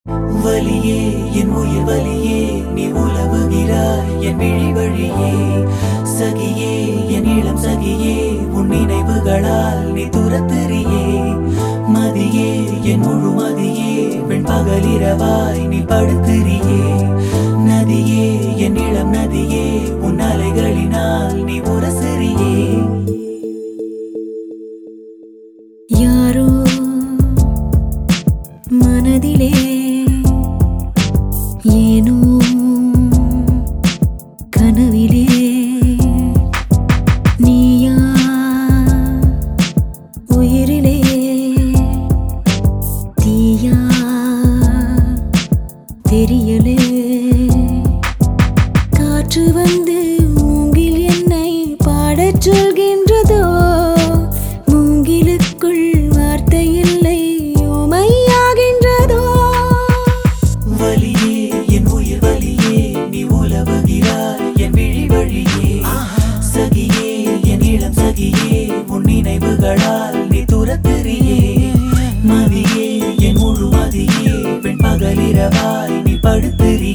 வலியே என் உயிர் வலியே நீ உலவுகிறாய் என் விழி வழியே சகியே என் இளம் சகியே உன் நினைவுகளால் நீ துரத்தெறியே மதியே என் முழு மதியே பெண் பகலிரவாய் நீ படுத்திரியே நதியே என் இளம் நதியே உன் அலைகளினால் நீ உரசெறியே யாரோ மனதிலே ஏனோ கனவிலே நீயா உயிரிலே தீயா தெரியலே காற்று வந்து மூங்கில் என்னை பாடச் சொல்கின்றதோ மூங்கிலுக்குள் வார்த்தை இல்லை உமையாகின்றதோ வலியே என் உயிர் வலியே நீ உலவுகிறாய் என் விழி வழியே சகியே என் இளம் சகியே உன் நினைவுகளால் நீ துரத்தெறியே மதியே என் முழு மதியே பெண் பகலிரவாய் நீ படுத்திரியே